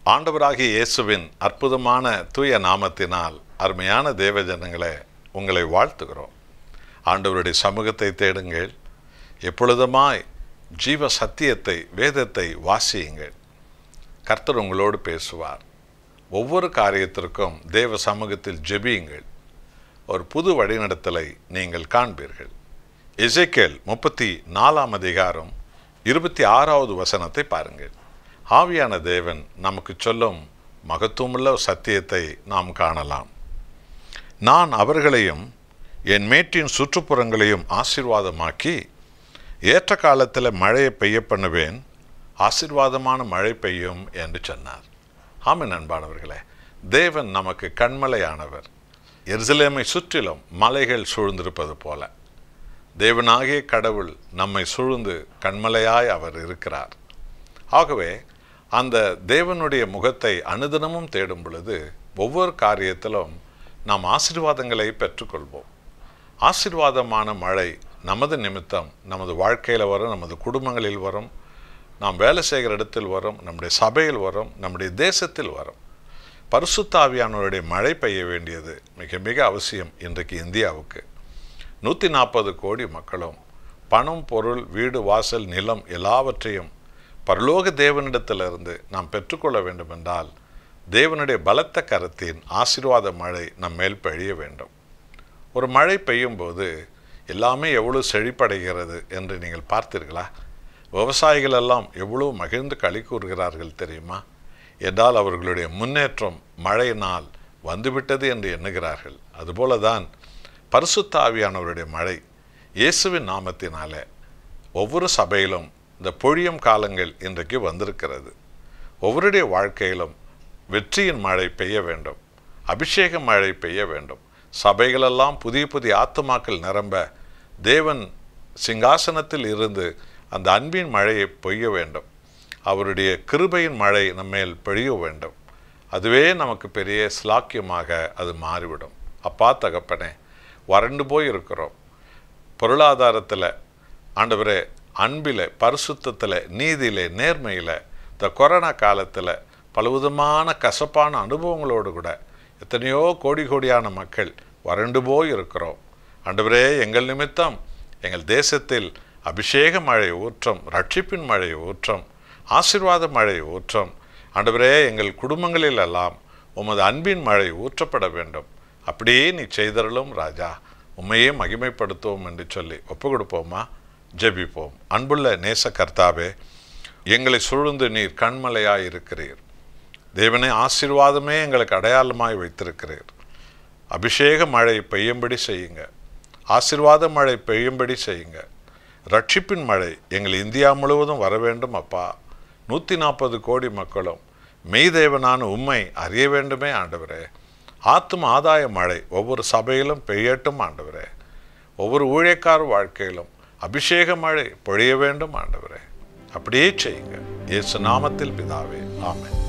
ஆண்டவராகிய இயேசுவின் அற்புதமான தூய நாமத்தினால் அருமையான தேவஜனங்களே உங்களை வாழ்த்துகிறோம் ஆண்டவருடைய சமூகத்தை தேடுங்கள் எப்பொழுதுமாய் ஜீவ சத்தியத்தை வேதத்தை வாசியுங்கள் கர்த்தர் உங்களோடு பேசுவார் ஒவ்வொரு காரியத்திற்கும் தேவ சமூகத்தில் ஜெபியுங்கள் ஒரு புது வழிநடத்தலை நீங்கள் காண்பீர்கள் எசேக்கேல் முப்பத்தி நாலாம் அதிகாரம் இருபத்தி ஆறாவது வசனத்தை பாருங்கள் ஆவியான தேவன் நமக்கு சொல்லும் மகத்துவமுள்ள சத்தியத்தை நாம் காணலாம் நான் அவர்களையும் என் மேட்டின் சுற்றுப்புறங்களையும் ஆசீர்வாதமாக்கி ஏற்ற காலத்தில் மழையை பெய்ய பண்ணுவேன் ஆசீர்வாதமான மழை பெய்யும் என்று சொன்னார் ஆமென் அன்பானவர்களே தேவன் நமக்கு கண்மலையானவர் எருசலேமை சுற்றிலும் மலைகள் சூழ்ந்திருப்பது போல தேவனாகிய கடவுள் நம்மை சூழ்ந்து கண்மலையாய் அவர் இருக்கிறார் ஆகவே அந்த தேவனுடைய முகத்தை அனுதினமும் தேடும் பொழுது ஒவ்வொரு காரியத்திலும் நாம் ஆசீர்வாதங்களை பெற்றுக்கொள்வோம் ஆசீர்வாதமான மழை நமது நிமித்தம் நமது வாழ்க்கையில் வரும் நமது குடும்பங்களில் வரும் நாம் வேலை செய்கிற இடத்தில் வரும் நம்முடைய சபையில் வரும் நம்முடைய தேசத்தில் வரும் பரிசுத்தாவியானவருடைய மழை பெய்ய வேண்டியது மிக மிக அவசியம் இன்றைக்கு இந்தியாவுக்கு நூற்றி நாற்பது கோடி மக்களும் பணம் பொருள் வீடு வாசல் நிலம் எல்லாவற்றையும் பரலோக தேவனிடத்திலிருந்து நாம் பெற்றுக்கொள்ள வேண்டும் என்றால் தேவனுடைய பலத்த கரத்தின் ஆசீர்வாத மழை நம் மேல் பெய்ய வேண்டும் ஒரு மழை பெய்யும் போது எல்லாமே எவ்வளோ செழிப்படைகிறது என்று நீங்கள் பார்த்தீர்களா விவசாயிகள் எல்லாம் எவ்வளோ மகிழ்ந்து களி கூறுகிறார்கள் தெரியுமா என்றால் அவர்களுடைய முன்னேற்றம் மழையினால் வந்துவிட்டது என்று எண்ணுகிறார்கள் அதுபோல தான் பரிசுத்த ஆவியானவருடைய மழை இயேசுவின் நாமத்தினாலே ஒவ்வொரு சபையிலும் இந்த பொழியும் காலங்கள் இன்றைக்கு வந்திருக்கிறது ஒவ்வொருடைய வாழ்க்கையிலும் வெற்றியின் மழை பெய்ய வேண்டும் அபிஷேக மழை பெய்ய வேண்டும் சபைகளெல்லாம் புதிய புதிய ஆத்துமாக்கள் நிரம்ப தேவன் சிங்காசனத்தில் இருந்து அந்த அன்பின் மழையை பொய்ய வேண்டும் அவருடைய கிருபையின் மழை நம்மேல் பெய்ய வேண்டும் அதுவே நமக்கு பெரிய ஸ்லாக்கியமாக அது மாறிவிடும் அப்பா தகப்பனே வறண்டு போய் இருக்கிறோம் பொருளாதாரத்தில் ஆண்டவரே அன்பில் பரிசுத்தத்தில் நீதியில் நேர்மையில் இந்த கொரோனா காலத்தில் பலவிதமான கசப்பான அனுபவங்களோடு கூட எத்தனையோ கோடி கோடியான மக்கள் வறண்டு போய் இருக்கிறோம் ஆண்டவரே எங்கள் நிமித்தம் எங்கள் தேசத்தில் அபிஷேக மழை ஊற்றம் ரட்சிப்பின் மழை ஊற்றம் ஆசிர்வாத மழை ஊற்றம் ஆண்டவரே எங்கள் குடும்பங்களில் எல்லாம் உமது அன்பின் மழை ஊற்றப்பட வேண்டும் அப்படியே நீ செய்தருளும் ராஜா உண்மையே மகிமைப்படுத்துவோம் என்று சொல்லி ஒப்பு கொடுப்போமா ஜெபிப்போம் அன்புள்ள நேச கர்த்தாவே எங்களை சூழ்ந்து நீர் கண்மலையாய் இருக்கிறீர் தேவனே ஆசீர்வாதமே எங்களுக்கு அடையாளமாய் வைத்திருக்கிறீர் அபிஷேக மழை பெய்யும்படி செய்யுங்க ஆசீர்வாத மழை பெய்யும்படி செய்யுங்க ரட்சிப்பின் மழை எங்கள் இந்தியா முழுவதும் வர வேண்டும் அப்பா நூற்றி நாற்பது கோடி மக்களும் மெய்தேவனான உண்மை அறிய வேண்டுமே ஆண்டவரே ஆத்தும் ஆதாய மழை ஒவ்வொரு சபையிலும் பெய்யட்டும் ஆண்டவரே ஒவ்வொரு ஊழியக்கார வாழ்க்கையிலும் அபிஷேக மழை பொழிய வேண்டும் ஆண்டவரே அப்படியே செய்யுங்க இயேசு நாமத்தில் பிதாவே ஆமென்